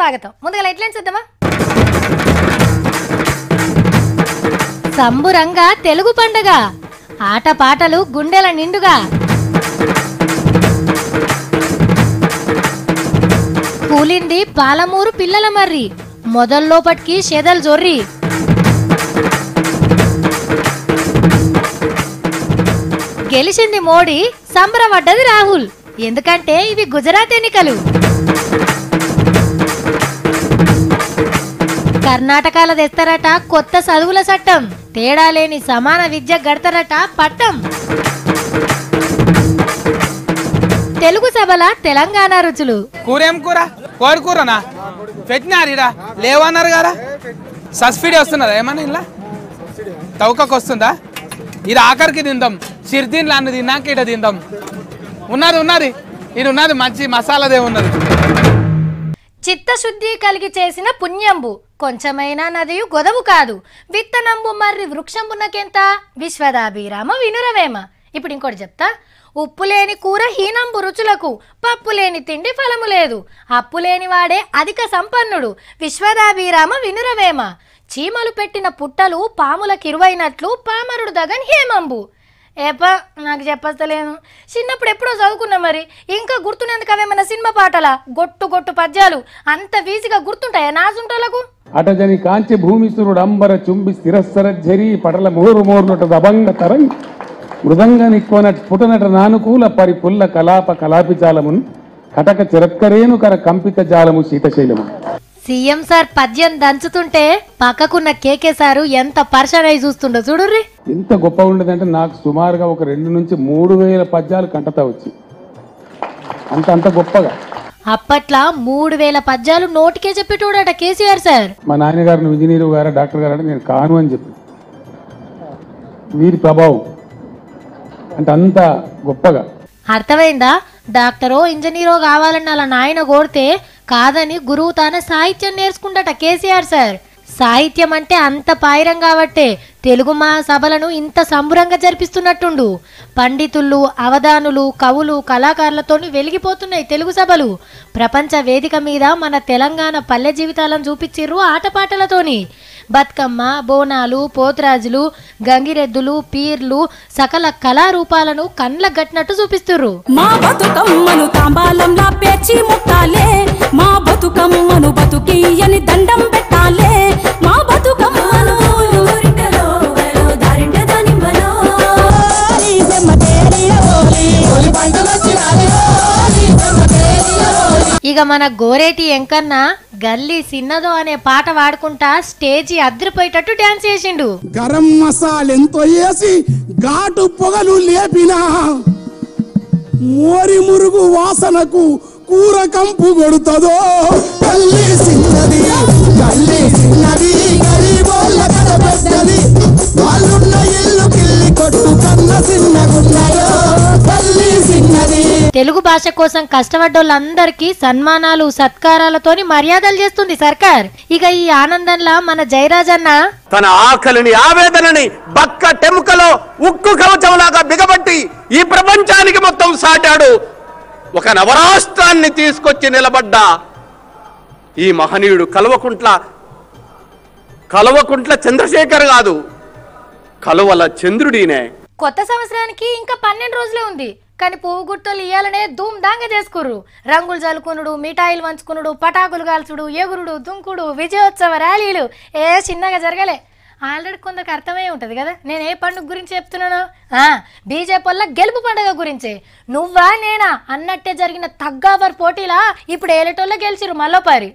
స్వాగతం ముందుగా హెడ్లైన్స్ చూద్దామా సంబురంగా తెలుగు పండగ ఆటపాటలు గుండెల నిండుగా కూలింది పాలమూరు పిల్లల మర్రి మొదల్లోపటికి షెదల్ జొర్రి గెలిచింది మోడీ సంబరపడ్డది రాహుల్ ఎందుకంటే ఇవి గుజరాత్ ఎన్నికలు కర్ణాటకలో తెస్తారట కొత్త చదువుల చట్టం తేడా లేని సమాన విద్య గడతారట పట్టం తెలుగు సభల తెలంగాణ రుచులు కూరేం కూర కోడి కూరనా పెట్టినారు ఇడా లేవన్నారు కదా సబ్సిడీ వస్తున్నదా ఏమన్నా ఇలా తౌకకు వస్తుందా ఇది ఆఖరికి తిందాం సిరిదీన్లు అన్న తిన్నాక ఇట తిందాం ఉన్నది ఉన్నది ఇది ఉన్నది మంచి మసాలాదే ఉన్నది చిత్తశుద్ధి కలిగి చేసిన పుణ్యంబు కొంచెమైనా నదియు గొదవు కాదు విత్తనంబు మర్రి వృక్షంబునకెంత విశ్వదాభిరామ వినురవేమ ఇప్పుడు ఇంకోటి చెప్తా ఉప్పు లేని కూర హీనంబు రుచులకు పప్పు లేని తిండి ఫలము లేదు అప్పు లేని వాడే అధిక సంపన్నుడు విశ్వదాభిరామ వినురవేమ చీమలు పెట్టిన పుట్టలు పాములకు ఇరువైనట్లు పామరుడు దగన్ హేమంబు ఏపా నాకు చెప్పస్తలేను చిన్నప్పుడు ఎప్పుడో చదువుకున్నా మరి ఇంకా గుర్తున్నందుకు అవేమన్నా సినిమా పాటల గొట్టు గొట్టు పద్యాలు అంత వీసిగా గుర్తుంటాయా నాసుంటోలకు అటజని కాంచి భూమిసురుడు అంబర చుంబి స్థిరస్సర ఝరి పటల మోరు మోర్నుట దబంగ తరంగ్ మృదంగ నిక్వన పుటనట నానుకూల పరిపుల్ల కలాప కలాపి జాలమున్ కటక చిరత్కరేను కర కంపిత జాలము శీతశైలము సీఎం సార్ పద్యం దంచుతుంటే పక్కకున్న కేకే సారు ఎంత పర్షన్ అయి చూస్తుండో చూడుర్రి ఎంత గొప్ప ఉండదంటే నాకు సుమారుగా ఒక రెండు నుంచి మూడు వేల పద్యాలు కంటతా వచ్చి అంత అంత గొప్పగా అప్పట్లా మూడు వేల పద్యాలు నోటికే చెప్పేటోడట కేసీఆర్ సార్ మా నాన్నగారు నువ్వు ఇంజనీర్ గారు డాక్టర్ గారు అంటే నేను కాను అని చెప్పి వీరి ప్రభావం అంటే అంత గొప్పగా అర్థమైందా డాక్టరో ఇంజనీరో కావాలని అలా నాయన కోరితే కాదని గురువు తాన సాహిత్యం నేర్చుకుంటట కేసీఆర్ సార్ సాహిత్యం అంటే అంత పాయిరం కాబట్టే తెలుగు మహాసభలను ఇంత సంబురంగా జరిపిస్తున్నట్టుండు పండితులు అవధానులు కవులు కళాకారులతోని వెలిగిపోతున్నాయి తెలుగు సభలు ప్రపంచ వేదిక మీద మన తెలంగాణ పల్లె జీవితాలను చూపించిర్రు ఆటపాటలతోని బతుకమ్మ బోనాలు పోతురాజులు గంగిరెద్దులు పీర్లు సకల కళారూపాలను కండ్ల గట్టినట్టు చూపిస్తుర్రు మా బతుకమ్మను తాంబాలంలా పేర్చి ముట్టాలే మా బతుకమ్మను బతుకియ్యని దండం పెట్టాలే మా బతుకమ్మను ఇక మన గోరేటి ఎంకన్న గల్లీ సిన్నదో అనే పాట పాడుకుంటా స్టేజి అద్దరిపోయేటట్టు డాన్స్ చేసిండు గరం మసాలా ఎంతో వేసి ఘాటు పొగలు లేపిన మోరి మురుగు వాసనకు కూర కంపు కొడుతుందో తల్లి చిన్నది తల్లి చిన్నది గరీబోళ్ళ కథ పెద్దది వాళ్ళున్న ఇల్లు కిల్లి కొట్టు కన్న చిన్నగున్నాయో తల్లి చిన్నది తెలుగు భాష కోసం కష్టపడ్డోళ్ళందరికీ సన్మానాలు సత్కారాలతోని మర్యాదలు చేస్తుంది సర్కార్ ఇక ఈ ఆనందంలా మన జయరాజన్న తన ఆకలిని ఆవేదనని బక్క టెముకలో ఉక్కు కవచంలాగా బిగబట్టి ఈ ప్రపంచానికి మొత్తం సాటాడు ఒక నవరాష్ట్రాన్ని తీసుకొచ్చి నిలబడ్డ ఈ మహనీయుడు కల్వకుంట్ల కల్వకుంట్ల చంద్రశేఖర్ కాదు కలువల చంద్రుడినే కొత్త సంవత్సరానికి ఇంకా పన్నెండు రోజులే ఉంది కానీ పువ్వు గుర్తులు ఇయ్యాలనే ధూమ్ దాంగా చేసుకుర్రు రంగులు జలుకునుడు మిఠాయిలు వంచుకునుడు పటాకులు కాల్చుడు ఎగురుడు దుంకుడు విజయోత్సవ ర్యాలీలు ఏ చిన్నగా జరగలే ఆల్రెడీ కొందరికి అర్థమై ఉంటుంది కదా నేను ఏ పండుగ గురించి చెప్తున్నాను ఆ బీజేపీ వల్ల గెలుపు పండుగ గురించే నువ్వా నేనా అన్నట్టే జరిగిన తగ్గావర్ పోటీలా ఇప్పుడు ఏలేటోళ్ళ గెలిచిరు మల్లోపారి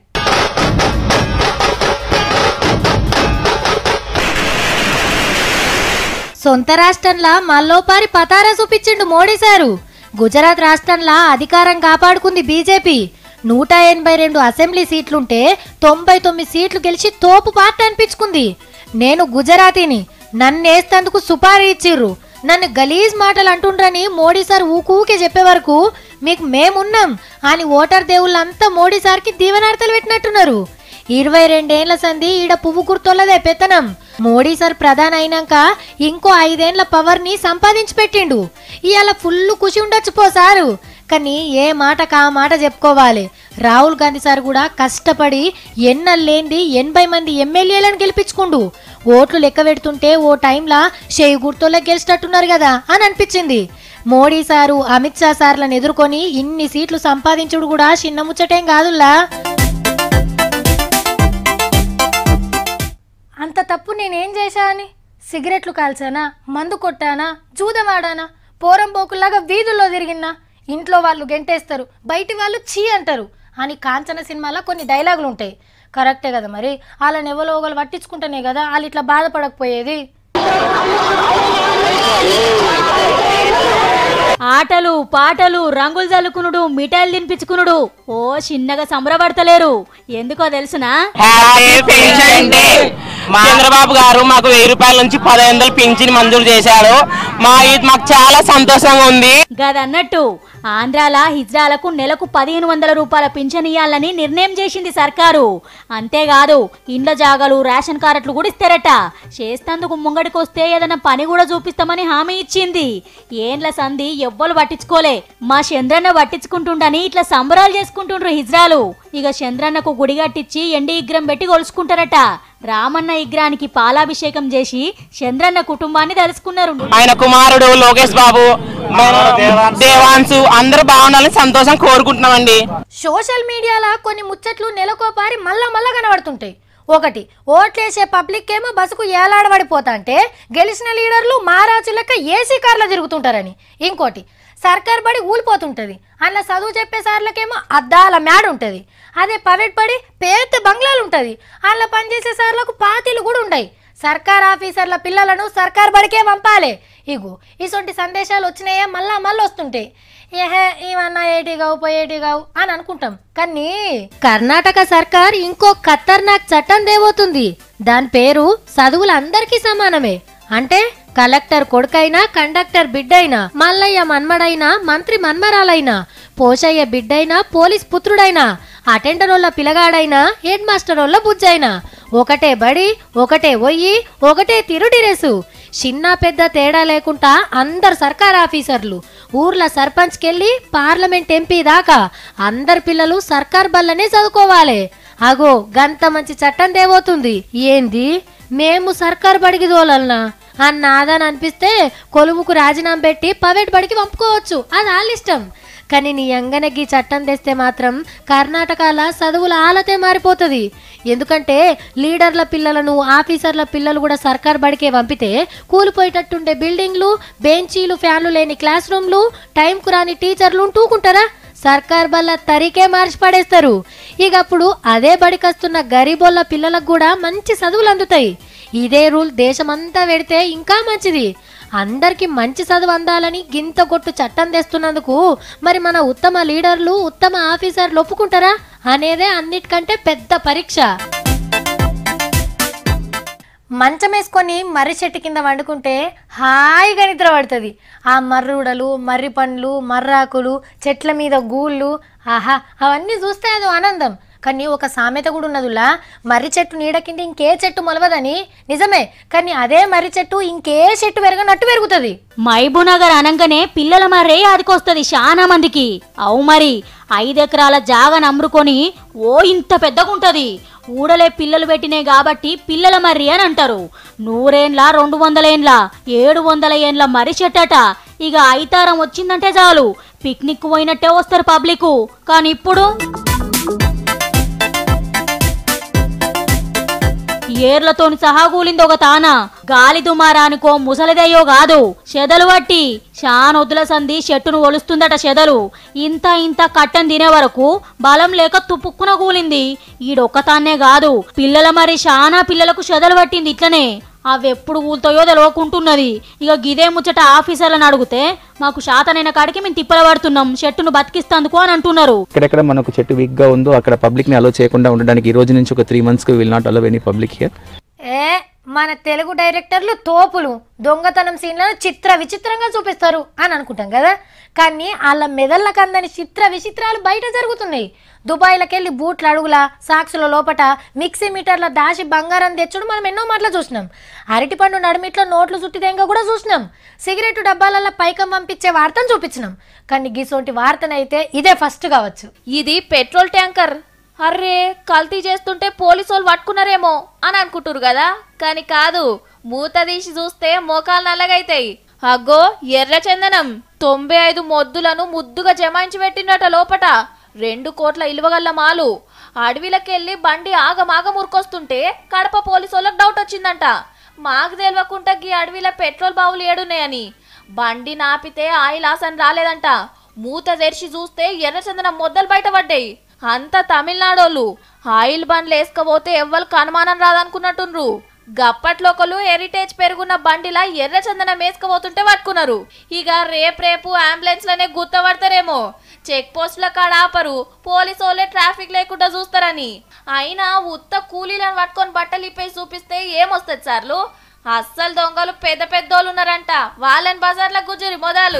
సొంత రాష్ట్రంలా మల్లోపారి పతారా చూపించిండు మోడీ సారు గుజరాత్ రాష్ట్రంలా అధికారం కాపాడుకుంది బీజేపీ నూట ఎనభై రెండు అసెంబ్లీ సీట్లుంటే తొంభై తొమ్మిది సీట్లు గెలిచి తోపు పార్టీ అనిపించుకుంది నేను గుజరాతీని నన్నేస్తందుకు సుపారీ ఇచ్చిర్రు నన్ను గలీజ్ మాటలు అంటుండ్రని మోడీ సార్ ఊకూకే చెప్పే వరకు మీకు మేమున్నాం అని ఓటర్ దేవుళ్ళంతా మోడీ సార్కి దీవెనార్థాలు పెట్టినట్టున్నారు ఇరవై రెండేండ్ల సంధి ఈడ పువ్వు గుర్తొల్లదే పెత్తనం మోడీ సార్ ప్రధాన అయినాక ఇంకో ఐదేండ్ల పవర్ ని సంపాదించి పెట్టిండు ఇవాళ ఫుల్ ఖుషి ఉండొచ్చు పో సారు కానీ ఏ మాట కా మాట చెప్పుకోవాలి రాహుల్ గాంధీ సార్ కూడా కష్టపడి ఎన్నల్లేంది ఎనభై మంది ఎమ్మెల్యేలను గెలిపించుకుండు ఓట్లు లెక్క పెడుతుంటే ఓ టైంలా షేయి గుర్తులకు గెలిచినట్టున్నారు కదా అని అనిపించింది మోడీ సారు అమిత్ షా సార్లను ఎదుర్కొని ఇన్ని సీట్లు సంపాదించుడు కూడా చిన్న ముచ్చటేం కాదుల్లా అంత తప్పు నేనేం చేశా అని సిగరెట్లు కాల్చానా మందు కొట్టానా జూదమాడానా పోరం పోకుల్లాగా వీధుల్లో తిరిగినా ఇంట్లో వాళ్ళు గెంటేస్తారు బయటి వాళ్ళు చీ అంటారు అని కాంచన సినిమాలో కొన్ని డైలాగులు ఉంటాయి కరెక్టే కదా మరి వాళ్ళని ఎవరో ఒకరు పట్టించుకుంటేనే కదా వాళ్ళు ఇట్లా బాధపడకపోయేది ఆటలు పాటలు రంగులు చల్లుకునుడు మిఠాయిలు తినిపించుకునుడు ఓ చిన్నగా సంబరపడతలేరు ఎందుకో తెలుసునా చంద్రబాబు గారు మాకు వెయ్యి రూపాయల నుంచి పదహైదు వందలు పింఛన్ మంజూరు చేశారు మా ఇది మాకు చాలా సంతోషంగా ఉంది గదన్నట్టు ఆంధ్రాల హిజ్రాలకు నెలకు పదిహేను వందల రూపాయల పింఛన్ ఇయ్యాలని నిర్ణయం చేసింది సర్కారు అంతేకాదు ఇండ్ల జాగాలు రేషన్ కార్డులు కూడా ఇస్తారట చేస్తందుకు ముంగడికొస్తే ఏదైనా పని కూడా చూపిస్తామని హామీ ఇచ్చింది ఏండ్ల సంధి ఎవ్వరు పట్టించుకోలే మా చంద్రన్న పట్టించుకుంటుండని ఇట్లా సంబరాలు చేసుకుంటుండ్రు హిజ్రాలు ఇక చంద్రన్నకు గుడి కట్టించి ఎండి విగ్రహం పెట్టి కొలుసుకుంటారట రామన్న విగ్రహానికి పాలాభిషేకం చేసి చంద్రన్న కుటుంబాన్ని తెలుసుకున్నారు ఆయన కుమారుడు లోకేష్ బాబు మన దేవాన్సు అందరూ బాగుండాలని సంతోషం కోరుకుంటున్నామండి సోషల్ మీడియాలో కొన్ని ముచ్చట్లు నెలకోపారి మళ్ళా మళ్ళా కనబడుతుంటాయి ఒకటి ఓట్లేసే పబ్లిక్ ఏమో బస్సుకు ఏలాడబడిపోతా అంటే గెలిచిన లీడర్లు మహారాజు లెక్క ఏసీ కార్లో తిరుగుతుంటారని ఇంకోటి సర్కార్ బడి ఊలిపోతుంటది అలా చదువు చెప్పే సార్లకేమో అద్దాల మేడ ఉంటుంది అదే ప్రైవేట్ బడి పేద బంగ్లాలు ఉంటుంది అలా పనిచేసే సార్లకు పాతీలు కూడా ఉంటాయి సర్కార్ ఆఫీసర్ల పిల్లలను సర్కార్ బడికే పంపాలి ఇగో ఇటువంటి సందేశాలు వచ్చినాయే మళ్ళా మళ్ళీ వస్తుంటాయి ఏహే ఇవన్నా ఏటి కావు పోయేటి కావు అని అనుకుంటాం కానీ కర్ణాటక సర్కార్ ఇంకో ఖతర్నాక్ చట్టం దేవోతుంది దాని పేరు చదువులు అందరికీ సమానమే అంటే కలెక్టర్ కొడుకైనా కండక్టర్ బిడ్డైనా మల్లయ్య మన్మడైనా మంత్రి మన్మరాలైనా పోషయ్య బిడ్డైనా పోలీస్ పుత్రుడైనా అటెండరోళ్ళ పిలగాడైనా హెడ్ మాస్టరోళ్ళ బుజ్జైనా ఒకటే బడి ఒకటే ఒయ్యి ఒకటే తిరుడిరేసు చిన్న పెద్ద తేడా లేకుండా అందరు సర్కార్ ఆఫీసర్లు ఊర్ల సర్పంచ్కెళ్ళి పార్లమెంట్ ఎంపీ దాకా అందరు పిల్లలు సర్కార్ బల్లనే చదువుకోవాలి అగో గంత మంచి చట్టం దేవోతుంది ఏంది మేము సర్కార్ బడికి దోలన్నా అన్న ఆదాని అనిపిస్తే కొలువుకు రాజీనామా పెట్టి ప్రైవేట్ బడికి పంపుకోవచ్చు అది వాళ్ళ ఇష్టం కానీ నీ అంగనకి చట్టం తెస్తే మాత్రం కర్ణాటకల చదువుల ఆలతే మారిపోతుంది ఎందుకంటే లీడర్ల పిల్లలను ఆఫీసర్ల పిల్లలు కూడా సర్కార్ బడికే పంపితే కూలిపోయేటట్టుండే బిల్డింగ్లు బెంచీలు ఫ్యాన్లు లేని క్లాస్ రూమ్లు టైంకు రాని టీచర్లు ఉంటూకుంటారా సర్కార్ బల్ల తరికే మార్చి పడేస్తారు ఇక అప్పుడు అదే బడికొస్తున్న గరీబోళ్ళ పిల్లలకు కూడా మంచి చదువులు అందుతాయి ఇదే రూల్ దేశమంతా పెడితే ఇంకా మంచిది అందరికీ మంచి చదువు అందాలని గింత కొట్టు చట్టం తెస్తున్నందుకు మరి మన ఉత్తమ లీడర్లు ఉత్తమ ఆఫీసర్లు ఒప్పుకుంటారా అనేదే అన్నిటికంటే పెద్ద పరీక్ష మంచం వేసుకొని మర్రి చెట్టు కింద వండుకుంటే హాయిగా నిద్ర పడుతుంది ఆ మర్రుడలు మర్రి పండ్లు మర్రాకులు చెట్ల మీద గూళ్ళు ఆహా అవన్నీ చూస్తే అదో ఆనందం కానీ ఒక సామెత కూడా ఉన్నదిలా మర్రి చెట్టు నీడ కింద ఇంకే చెట్టు మొలవదని నిజమే కానీ అదే మర్రి చెట్టు ఇంకే చెట్టు పెరగనట్టు పెరుగుతుంది మైబూనగర్ అనగానే పిల్లల మర్రే ఆదికొస్తుంది చాలా మందికి అవు మరి ఐదెకరాల జాగను అమ్ముకొని ఓ ఇంత పెద్దగుంటది ఊడలే పిల్లలు పెట్టినాయి కాబట్టి పిల్లల మర్రి అని అంటారు నూరేండ్ల రెండు వందల ఏండ్ల ఏడు వందల ఏండ్ల మర్రి చెట్టట ఇక ఐతారం వచ్చిందంటే చాలు పిక్నిక్ పోయినట్టే వస్తారు పబ్లిక్ కానీ ఇప్పుడు ఏర్లతోని సహా కూలింది ఒక తాన గాలి దుమారానికో ముసలిదయ్యో కాదు చెదలు పట్టి షానొద్దుల సంధి చెట్టును ఒలుస్తుందట చెదలు ఇంత ఇంత కట్టం తినే వరకు బలం లేక తుపుక్కున కూలింది ఈడొక్కతాన్నే కాదు పిల్లల మరి షానా పిల్లలకు చెదలు పట్టింది ఇట్లనే అవి ఎప్పుడు కూలుతాయో తెలియకుంటున్నది ఇక గిదే ముచ్చట ఆఫీసర్లను అడిగితే మాకు శాతనైన కాడికి మేము తిప్పల పడుతున్నాం చెట్టును బతికిస్తందుకు అని అంటున్నారు ఎక్కడెక్కడ మనకు చెట్టు వీక్ గా ఉందో అక్కడ పబ్లిక్ ని అలో చేయకుండా ఉండడానికి ఈ రోజు నుంచి ఒక త్రీ మంత్స్ కి will not allow any public here ఏ మన తెలుగు డైరెక్టర్లు తోపులు దొంగతనం సీన్లను చిత్ర విచిత్రంగా చూపిస్తారు అని అనుకుంటాం కదా కానీ వాళ్ళ మెదళ్ళకు అందని చిత్ర విచిత్రాలు బయట జరుగుతున్నాయి దుబాయ్లకెళ్ళి బూట్ల అడుగుల సాక్సుల లోపట మిక్సీ మీటర్ల దాచి బంగారం తెచ్చుడు మనం ఎన్నో మాటలు చూసినాం అరటిపండు నడిమిట్లో నోట్లు చుట్టిదేంగా కూడా చూసినాం సిగరెట్ డబ్బాలలో పైకం పంపించే వార్తను చూపించినాం కానీ గిసోటి వార్తనైతే ఇదే ఫస్ట్ కావచ్చు ఇది పెట్రోల్ ట్యాంకర్ అర్రే కల్తీ చేస్తుంటే పోలీసు వాళ్ళు పట్టుకున్నారేమో అని అనుకుంటారు కదా కానీ కాదు మూత తీసి చూస్తే మోకాలు నల్లగైతాయి అగ్గో ఎర్ర చందనం తొంభై ఐదు మొద్దులను ముద్దుగా జమాయించి పెట్టినట లోపట రెండు కోట్ల ఇలువగల్ల మాలు అడవిలకెళ్ళి బండి ఆగమాగ మురికొస్తుంటే కడప పోలీసు వాళ్ళకి డౌట్ వచ్చిందంట మాకు తెలియకుండా గీ అడవిలో పెట్రోల్ బావులు ఏడున్నాయని బండి నాపితే ఆయిల్ ఆసన్ రాలేదంట మూత తెరిచి చూస్తే ఎర్రచందనం మొద్దలు బయట పడ్డాయి అంతా తమిళనాడోళ్ళు ఆయిల్ బండ్లు వేసుకపోతే ఎవ్వరికి అనుమానం రాదనుకున్నట్టుండ్రు గప్పట్లోకలు హెరిటేజ్ పెరుగున్న బండిలా ఎర్ర చందనం వేసుకపోతుంటే పట్టుకున్నారు ఇక రేపు రేపు అంబులెన్స్ లనే గుర్తపడతారేమో చెక్ పోస్టుల కాడ ఆపరు పోలీసు వాళ్ళే ట్రాఫిక్ లేకుండా చూస్తారని అయినా ఉత్త కూలీలను పట్టుకొని బట్టలు ఇప్పేసి చూపిస్తే ఏమొస్తుంది సార్లు అస్సలు దొంగలు పెద్ద పెద్దోళ్ళు ఉన్నారంట వాళ్ళని బజార్ల గుజ్జురి మొదలు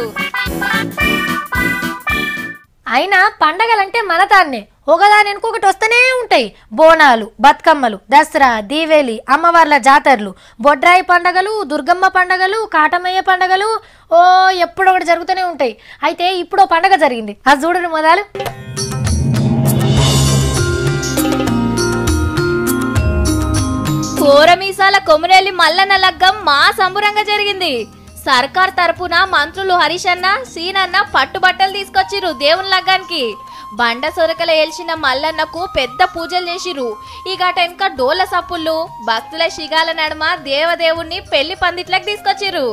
అయినా పండగలంటే మన తాన్నే ఒకదాని ఇంకొకటి వస్తూనే ఉంటాయి బోనాలు బతుకమ్మలు దసరా దీవేలి అమ్మవార్ల జాతరలు బొడ్రాయి పండగలు దుర్గమ్మ పండగలు కాటమయ్య పండగలు ఓ ఎప్పుడో ఒకటి జరుగుతూనే ఉంటాయి అయితే ఇప్పుడు ఓ పండగ జరిగింది అది చూడండి మొదలు కోరమీసాల కొమరేలి మల్లన్న లగ్గం మా సంబురంగా జరిగింది సర్కార్ తరపున మంత్రులు హరీష్ అన్న సీనన్న పట్టుబట్టలు తీసుకొచ్చిర్రు దేవుని లగ్గానికి బండ సొరకల ఏల్చిన మల్లన్నకు పెద్ద పూజలు చేసిర్రు ఈ గట వెనక డోల సప్పుళ్ళు భక్తుల శిగాల నడుమ దేవదేవుణ్ణి పెళ్లి పందిట్లకు తీసుకొచ్చిర్రు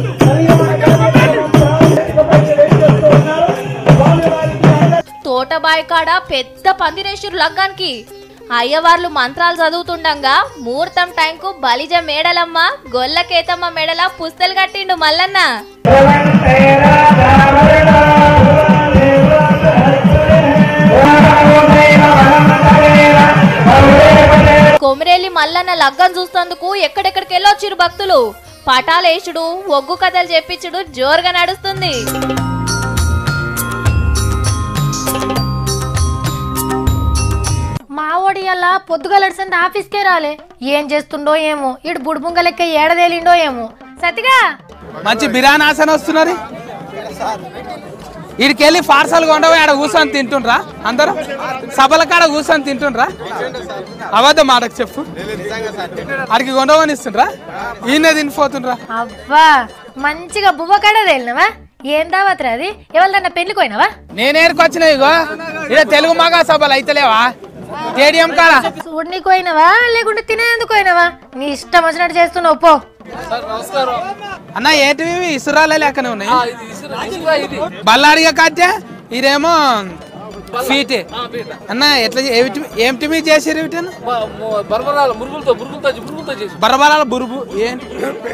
తోటబాయి కాడ పెద్ద పందిరేసిర్రు లగ్గానికి అయ్యవార్లు మంత్రాలు చదువుతుండగా ముహూర్తం టైంకు బలిజ మేడలమ్మ గొల్లకేతమ్మ మెడల పుస్తలు కట్టిండు మల్లన్న కొమిరేలి మల్లన్న లగ్గం చూస్తందుకు ఎక్కడెక్కడికి వెళ్ళొచ్చిరు భక్తులు పటాలేసుడు ఒగ్గు కథలు చెప్పించుడు జోరుగా నడుస్తుంది మా ఓడి అలా పొద్దుగలడిసంత ఆఫీస్కే రాలే ఏం చేస్తుండో ఏమో ఇడు బుడుబుంగ లెక్క ఏడదేలిండో ఏమో సతిగా మంచి బిర్యానీ ఆసన వస్తున్నది వీడికెళ్ళి పార్సల్ కొండపోయి ఆడ కూర్చొని తింటుండ్రా అందరూ సభల కాడ కూర్చొని తింటుండ్రా అబద్ధం మాటకు చెప్పు ఆడికి కొండవని ఇస్తుండ్రా ఈయన తినిపోతుండ్రా అవ్వా మంచిగా బువ్వ కాడ తేలినవా ఏం దావత్రా అది ఎవరిదన్నా పెళ్లికి పోయినావా నేనేరుకొచ్చిన ఇగో ఇక తెలుగు మగా సభలు అయితలేవా స్టేడియం కాడ చూడనీకి పోయినావా లేకుంటే తినేందుకు పోయినావా నీ ఇష్టం వచ్చినట్టు చేస్తున్నావు పో అన్న ఏంటివి ఇవి? ఇసురాలే లెక్కనే ఉన్నాయి బల్లాడిగా కట్టే ఇదేమో ఫీట్ అన్న ఎట్లా చే- ఏమిటి ఏమిటి మీద చేసారు వీటిని బరబరాల మురుగులతో మురుగులతో మురుగులతో చేసి బరబరాల బురుబు ఏంటి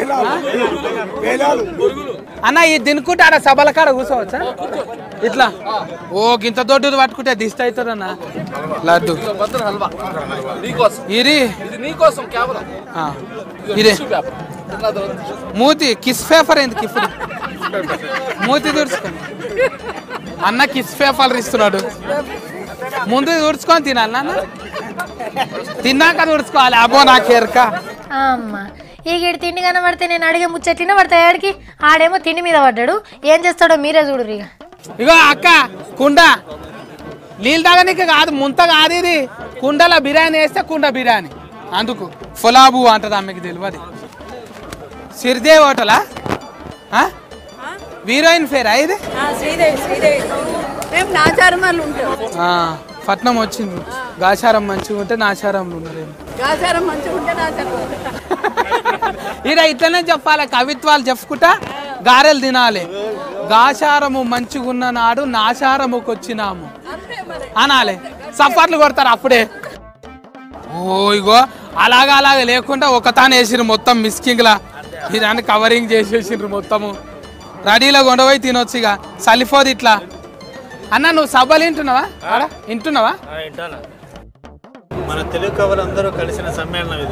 అన్న ఈ దినుకుంటే ఆడ సభల కాడ కూర్చోవచ్చా ఇట్లా ఓ గింత దొడ్డు పట్టుకుంటే దిష్టి అవుతుంది అన్న లడ్డు భద్ర హల్వా నీకోసం ఇరి ఇది నీకోసం కేవలం ఆ, ఇదే టిష్యూ పేపర్ తిన్న తర్వాత మూతి కిస్ పేపర్ ఎందుకు ఇప్పుడు మూతి తుడుచుకోండి అన్న కిస్ పేపర్ ఇస్తున్నాడు ముందు తుడుచుకొని తినాలి నాన్న తిన్నాక తుడుచుకోవాలి అబ్బో నాకు ఎరక అమ్మా ఈ గిడి తిండి కనబడితే నేను అడిగే ముచ్చట్లిన పడతాయి ఆడికి ఆడేమో తిండి మీద పడ్డాడు ఏం చేస్తాడో మీరే చూడరు ఇక ఇగో అక్క కుండ నీళ్ళు తాగనీకి కాదు ముంత కాదు ఇది కుండల బిర్యానీ వేస్తే కుండ బిర్యానీ అందుకు ఫులాబు అంటది ఆమెకి తెలియదు సిరిదేవ్ హోటలా ఆ? హీరోయిన్ పేరా ఇది శ్రీదేవి శ్రీదేవి మేము నాచారమాలు ఉంటాం ఆ, పట్నం వచ్చింది గాచారం మంచిగా ఉంటే నాచారంలో ఉన్నారేమో గాచారం మంచిగా ఉంటే నాచారం ఈడ ఇట్లనే చెప్పాలి కవిత్వాలు చెప్పుకుంటా గారెలు తినాలి గాచారము మంచిగున్న నాడు నాచారముకు వచ్చినాము అనాలి సఫర్లు కొడతారు అప్పుడే ఓ ఇగో అలాగా అలాగే లేకుండా ఒక తాను వేసిర్రు మొత్తం మిస్కింగ్లా ఇదాన్ని కవరింగ్ చేసేసిండ్రు మొత్తము రెడీలో కొండపోయి తినొచ్చు ఇక సలిపోదు ఇట్లా అన్న నువ్వు సభలు వింటున్నావా ఆడ వింటున్నావా మన తెలుగు కవులందరూ కలిసిన సమ్మేళనం ఇది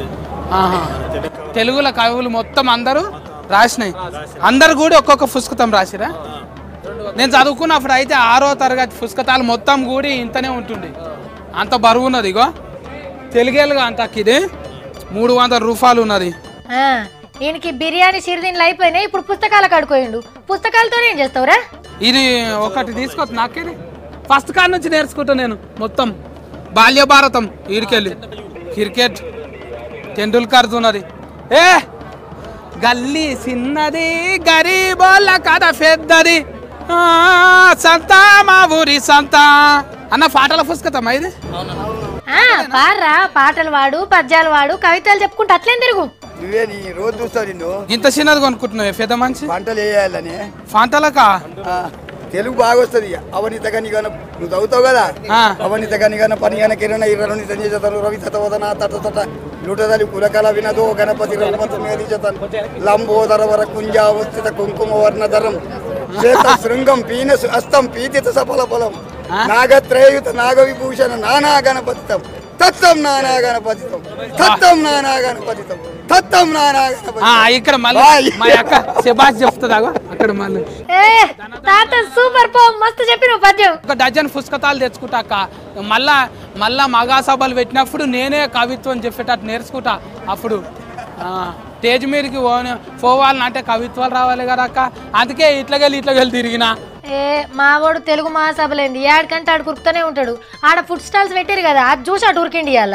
ఆహా. తెలుగుల కవులు మొత్తం అందరూ రాసినాయి అందరు కూడా ఒక్కొక్క పుస్తకం రాసిరా నేను చదువుకున్నప్పుడు అయితే ఆరో తరగతి పుస్తకాలు మొత్తం కూడి ఇంతనే ఉంటుంది అంత బరువు ఉన్నది ఇగో తెలుగేలుగా అంత ఇది మూడు వందల రూపాయలు ఉన్నది ఆ, ఈయనకి బిర్యానీ సిరిదిన్లు అయిపోయినాయి ఇప్పుడు పుస్తకాలు కడుకోయిండు పుస్తకాలతో ఏం చేస్తావురా ఇది ఒకటి తీసుకొచ్చి నాకేది ఫస్ట్ కాడ నుంచి నేర్చుకుంటా నేను మొత్తం బాల్య భారతం ఈడికెళ్ళి క్రికెట్ టెండూల్కర్ ఉన్నది ఏ గల్లీ చిన్నది గరీబోళ్ళ కథ పెద్దది ఆ, సంత మా ఊరి సంత అన్న పాటల పుస్తకం ఇది ఆ, పార్రా పాటలు వాడు పద్యాలు వాడు కవితలు చెప్పుకుంటూ అట్లేం తిరుగు నువ్వే నీ రోజు చూస్తావు నిన్ను ఇంత చిన్నది కొనుక్కుంటున్నావు పెద్ద మంచి పంటలు వేయాలని పంటలకా ఆ, తెలుగు బాగా వస్తుంది అవనిత గని గన నువ్వు చదువుతావు కదా ఆ. అవనిత గని గన పని గన కిరణ ఇర్రని సంజయతను రవి తతవదన తట తట లూటదలి కులకల వినదో గణపతి రఘుమత మేధిజతన్ లంబోదర వర కుంజావస్థిత కుంకుమ వర్ణధరం శ్వేత శృంగం పీనసు హస్తం పీతిత సఫల ఫలం నాగత్రయుత నాగవిభూషణ నానా గణపతితం తత్తం నానా గణపతితం తత్తం నానా గణపతితం తత్తం నానా ఆ, గణపతితం ఇక్కడ మళ్ళీ మా అక్క శబాష్ చెప్తుందా అక్కడ మళ్ళీ ఏ తాత సూపర్ పో మస్తు చెప్పిన పద్యం ఒక డజన్ పుస్తకాలు తెచ్చుకుంటాక మళ్ళా మళ్ళా మగా సభలు పెట్టినప్పుడు నేనే కవిత్వం చెప్పేటట్టు నేర్చుకుంటా అప్పుడు ఆ, స్టేజ్ మీదకి పోని- పోవాలంటే కవిత్వాలు రావాలి కదా అక్క అందుకే ఇట్లకెళ్ళి ఇట్లకెళ్ళి తిరిగినా ఏ మావాడు తెలుగు మహాసభలేంది ఏడకంటే ఆడు కురుకుతూనే ఉంటాడు ఆడ ఫుడ్ స్టాల్స్ పెట్టారు కదా అది చూసి అటు ఉరికిండి ఇవాళ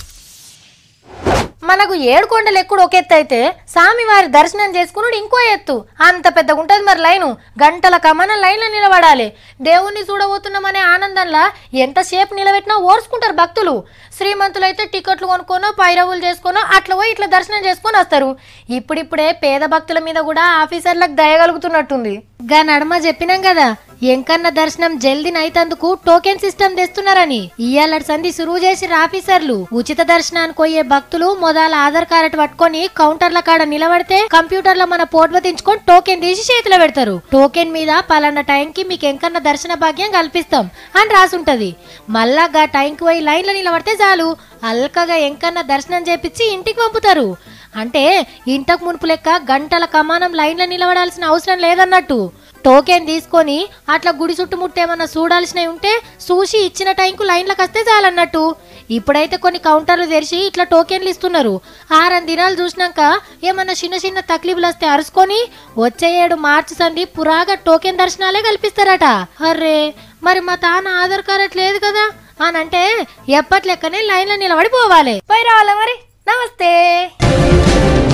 మనకు ఏడుకొండలు ఎక్కుడు ఒక ఎత్తు అయితే స్వామివారి దర్శనం చేసుకున్నాడు ఇంకో ఎత్తు అంత పెద్దగా ఉంటుంది మరి లైను గంటల కమన లైన్లో నిలబడాలి దేవుణ్ణి చూడబోతున్నామనే ఆనందంలా ఎంతసేపు నిలబెట్టినా ఓర్చుకుంటారు భక్తులు శ్రీమంతులు అయితే టికెట్లు కొనుక్కోనో పైరవులు చేసుకోనో అట్లా పోయి ఇట్లా దర్శనం చేసుకొని వస్తారు ఇప్పుడిప్పుడే పేద భక్తుల మీద కూడా ఆఫీసర్లకు దయగలుగుతున్నట్టుంది గా నడమ చెప్పినాం కదా ఎంకన్న దర్శనం జల్దీ నైతందుకు టోకెన్ సిస్టమ్ తెస్తున్నారని ఇయ్యాలటి సంధి సురువు చేసి ఆఫీసర్లు ఉచిత దర్శనానికి పోయే భక్తులు మొదల ఆధార్ కార్డు పట్టుకొని కౌంటర్ల కాడ నిలబడితే కంప్యూటర్ లో మన పోటు తెంచుకొని టోకెన్ తీసి చేతిలో పెడతారు టోకెన్ మీద పలానా టైంకి మీకు ఎంకన్న దర్శన భాగ్యం కల్పిస్తాం అని రాసుంటది మళ్ళా గా టైంకి పోయి లైన్లో నిలబడితే చాలు అల్కగా ఎంకన్న దర్శనం చేపించి ఇంటికి పంపుతారు అంటే ఇంతకు మునుపు లెక్క గంటల కమానం లైన్లో నిలబడాల్సిన అవసరం లేదన్నట్టు టోకెన్ తీసుకొని అట్లా గుడి చుట్టుముట్టు ఏమన్నా చూడాల్సినవి ఉంటే చూసి ఇచ్చిన టైంకు లైన్లకు వస్తే చాలన్నట్టు ఇప్పుడైతే కొన్ని కౌంటర్లు తెరిచి ఇట్లా టోకెన్లు ఇస్తున్నారు ఆరం దినాలు చూసినాక ఏమన్నా చిన్న చిన్న తక్లీఫ్లు వస్తే అరుచుకొని వచ్చే ఏడు మార్చి సంది పురాగా టోకెన్ దర్శనాలే కల్పిస్తారట అర్రే మరి మా తాన ఆధార్ కార్డ్ లేదు కదా అని అంటే ఎప్పటి లెక్కనే లైన్లో నిలబడి పోవాలి పోయి రావాలా మరి నమస్తే